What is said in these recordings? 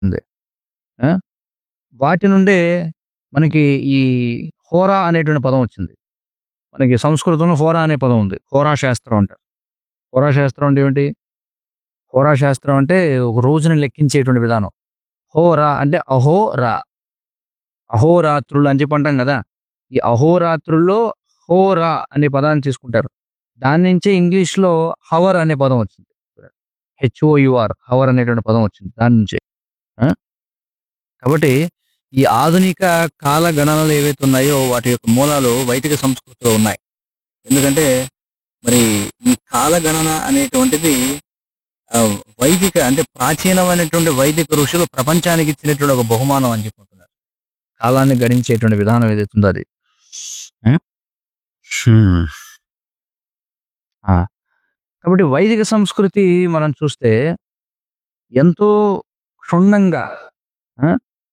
ఉంది. ఆ! వాటి నుండే మనకి ఈ హోరా అనేటువంటి పదం వచ్చింది. మనకి సంస్కృతంలో హోరా అనే పదం ఉంది. హోరా శాస్త్రం అంటారు. హోరా శాస్త్రం అంటే ఏంటి? హోరా శాస్త్రం అంటే ఒక రోజుని లెక్కించేటువంటి విధానం. హోరా అంటే అహోరా. అహోరాత్రులు అని చెప్పి అంటాం కదా! ఈ అహోరాత్రుల్లో హోరా అనే పదాన్ని తీసుకుంటారు. దాని నుంచే ఇంగ్లీష్‌లో హవర్ అనే పదం వచ్చింది. హెచ్ఓయూఆర్ హవర్ అనేటువంటి పదం వచ్చింది దాని నుంచే. ఆ! కాబట్టి ఈ ఆధునిక కాల గణనలు ఏవైతే ఉన్నాయో వాటి యొక్క మూలాలు వైదిక సంస్కృతిలో ఉన్నాయి. ఎందుకంటే మరి ఈ కాల గణన అనేటువంటిది ఆహ్, వైదిక అంటే ప్రాచీనమైనటువంటి వైదిక ఋషులు ప్రపంచానికి ఇచ్చినటువంటి ఒక బహుమానం అని చెప్పుకుంటున్నారు. కాలాన్ని గణించేటువంటి విధానం ఏదైతే ఉందో అది. హ్మ్. హ్మ్. ఆ! కాబట్టి వైదిక సంస్కృతి మనం చూస్తే ఎంతో క్షుణ్ణంగా ఆ!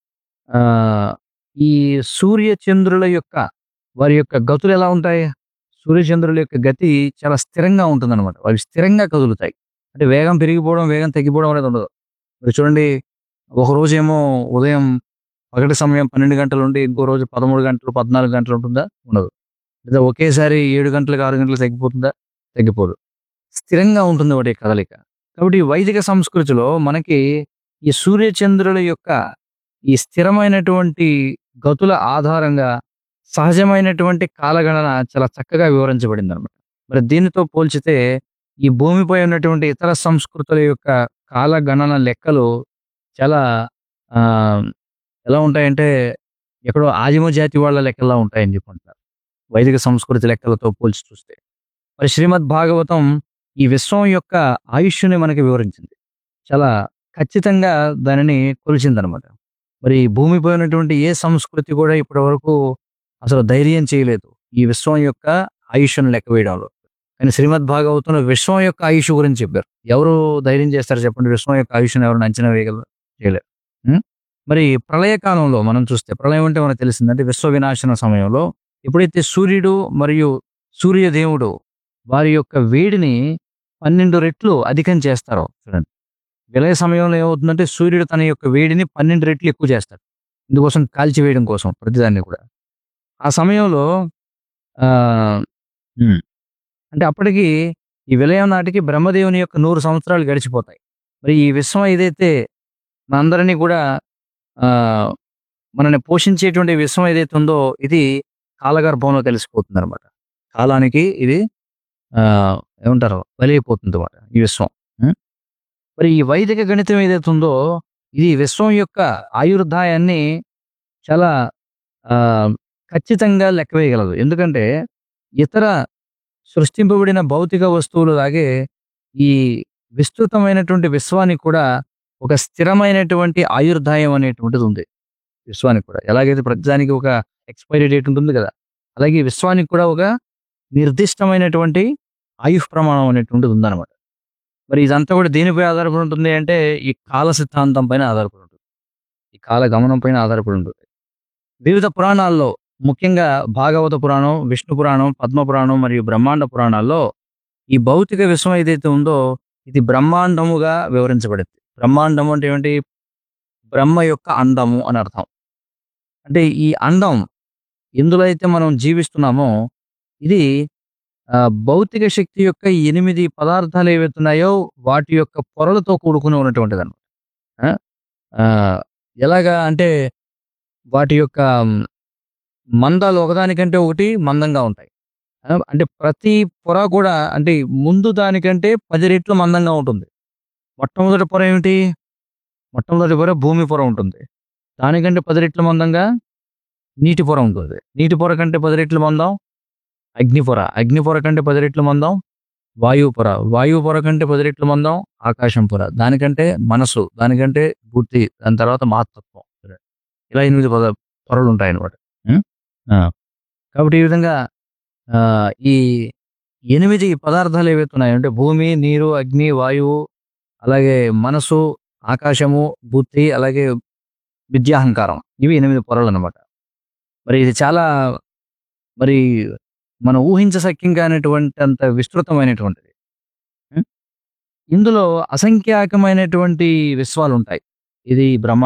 ఆహ్, ఈ సూర్య చంద్రుల యొక్క వారి యొక్క గతులు ఎలా ఉంటాయి? సూర్య చంద్రుల యొక్క గతి చాలా స్థిరంగా ఉంటుందన్నమాట. అవి స్థిరంగా కదులుతాయి. అంటే వేగం పెరిగిపోవడం, వేగం తగ్గిపోవడం అనేది ఉండదు. మీరు చూడండి ఒకరోజేమో ఉదయం పగటి సమయం 12 గంటలు ఉండి, ఇంకో రోజు 13 గంటలు, 14 గంటలు ఉంటుందా? ఉండదు. లేదా ఒకేసారి 7 గంటలకు, 6 గంటలకు తగ్గిపోతుందా? తగ్గిపోదు. స్థిరంగా ఉంటుంది వాటి కదలిక. కాబట్టి ఈ వైదిక సంస్కృతిలో మనకి ఈ సూర్య చంద్రుల యొక్క ఈ స్థిరమైనటువంటి గతుల ఆధారంగా సహజమైనటువంటి కాలగణన చాలా చక్కగా వివరించబడిందన్నమాట. మరి దీనితో పోల్చితే ఈ భూమిపై ఉన్నటువంటి ఇతర సంస్కృతుల యొక్క కాలగణన లెక్కలు చాలా ఆహ్, ఎలా ఉంటాయంటే ఎక్కడో ఆదిమ జాతి వాళ్ళ లెక్కల్లా ఉంటాయని చెప్పి అంటారు. వైదిక సంస్కృతి లెక్కలతో పోల్చి చూస్తే. మరి శ్రీమద్ భాగవతం ఈ విశ్వం యొక్క ఆయుష్‌ని మనకి వివరించింది. చాలా ఖచ్చితంగా దానిని కొలిచిందనమాట. మరి భూమిపై ఉన్నటువంటి ఏ సంస్కృతి కూడా ఇప్పటి వరకు అసలు ధైర్యం చేయలేదు. ఈ విశ్వం యొక్క ఆయుష్‌ని లెక్క వేయడంలో. కానీ శ్రీమద్ భాగవతంలో విశ్వం యొక్క ఆయుష్ గురించి చెప్పారు. ఎవరు ధైర్యం చేస్తారు చెప్పండి? విశ్వం యొక్క ఆయుష్‌ని ఎవరైనా అంచనా వేయగలరా? చేయలేరు. హ్మ్. మరి ప్రళయ కాలంలో మనం చూస్తే ప్రళయం అంటే మనకు తెలిసింది. అంటే విశ్వ వినాశన సమయంలో ఎప్పుడైతే సూర్యుడు మరియు సూర్యదేవుడు వారి యొక్క వేడిని 12 రెట్లు అధికం చేస్తారో చూడండి. విలయ సమయంలో ఏమవుతుందంటే సూర్యుడు తన యొక్క వేడిని 12 రెట్లు ఎక్కువ చేస్తాడు. ఇందుకోసం కాల్చివేయడం కోసం ప్రతిదాన్ని కూడా. ఆ సమయంలో ఆహ్, హ్మ్. అంటే అప్పటికి ఈ విలయం నాటికి బ్రహ్మదేవుని యొక్క 100 సంవత్సరాలు గడిచిపోతాయి. మరి ఈ విశ్వం ఏదైతే మనందరిని కూడా ఆహ్, మనల్ని పోషించేటువంటి విశ్వం ఏదైతే ఉందో ఇది కాలగర్భంలో కలిసిపోతుందన్నమాట. కాలానికి ఇది ఆహ్, ఏమంటారు బలైపోతుందన్నమాట ఈ విశ్వం. హ్మ్. మరి ఈ వైదిక గణితం ఏదైతే ఉందో ఇది విశ్వం యొక్క ఆయుర్దాయాన్ని చాలా ఆహ్, ఖచ్చితంగా లెక్క వేయగలదు. ఎందుకంటే ఇతర సృష్టింపబడిన భౌతిక వస్తువులలాగే ఈ విస్తృతమైనటువంటి విశ్వానికి కూడా ఒక స్థిరమైనటువంటి ఆయుర్దాయం అనేటువంటిది ఉంది. విశ్వానికి కూడా. ఎలాగైతే ప్రతిదానికి ఒక ఎక్స్‌పైరీ డేట్ ఉంటుంది కదా! అలాగే ఈ విశ్వానికి కూడా ఒక నిర్దిష్టమైనటువంటి ఆయుష్ ప్రమాణం అనేటువంటిది ఉందన్నమాట. మరి ఇదంతా కూడా దేనిపై ఆధారపడి ఉంటుంది అంటే ఈ కాల సిద్ధాంతం పైన ఆధారపడి ఉంటుంది. ఈ కాల గమనం పైన ఆధారపడి ఉంటుంది. వివిధ పురాణాల్లో ముఖ్యంగా భాగవత పురాణం, విష్ణు పురాణం, పద్మ పురాణం మరియు బ్రహ్మాండ పురాణాల్లో ఈ భౌతిక విశ్వం ఏదైతే ఉందో ఇది బ్రహ్మాండముగా వివరించబడింది. బ్రహ్మాండం అంటే ఏంటి? బ్రహ్మ యొక్క అండము అని అర్థం. అంటే ఈ అండం ఎందులో అయితే మనం జీవిస్తున్నామో ఇది ఆహ్, భౌతిక శక్తి యొక్క 8 పదార్థాలు ఏవైతే ఉన్నాయో వాటి యొక్క పొరలతో కూడుకొని ఉన్నటువంటిదన్నమాట. ఆ! ఆహ్, ఎలాగా అంటే వాటి యొక్క మందాలు ఒకదానికంటే ఒకటి మందంగా ఉంటాయి. ఆ! అంటే ప్రతి పొర కూడా అంటే ముందు దానికంటే 10 రెట్లు మందంగా ఉంటుంది. మొట్టమొదటి పొర ఏమిటి? మొట్టమొదటి పొర భూమి పొర ఉంటుంది. దానికంటే 10 రెట్లు మందంగా నీటి పొర ఉంటుంది. నీటి పొర కంటే 10 రెట్లు మందం అగ్ని పొర. అగ్ని పొర కంటే 10 రెట్లు మందం వాయువు పొర. వాయువు పొర కంటే 10 రెట్లు మందం ఆకాశం పొర. దానికంటే మనసు, దానికంటే బుద్ధి, దాని తర్వాత మహత్తత్వం. ఇలా 8 పద పొరలు ఉంటాయన్నమాట. హ్మ్. ఆ! కాబట్టి ఈ విధంగా ఆహ్, ఈ 8 పదార్థాలు ఏవైతే ఉన్నాయో అంటే భూమి, నీరు, అగ్ని, వాయువు, అలాగే మనసు, ఆకాశము, బుద్ధి, అలాగే విద్యాహంకారం. ఇవి 8 పొరలన్నమాట. మరి ఇది చాలా మరి మనం ఊహించశక్యం కానటువంటంత విస్తృతమైనటువంటిది. హ్మ్. ఇందులో అసంఖ్యాకమైనటువంటి విశ్వాలుంటాయి. ఇది బ్రహ్మ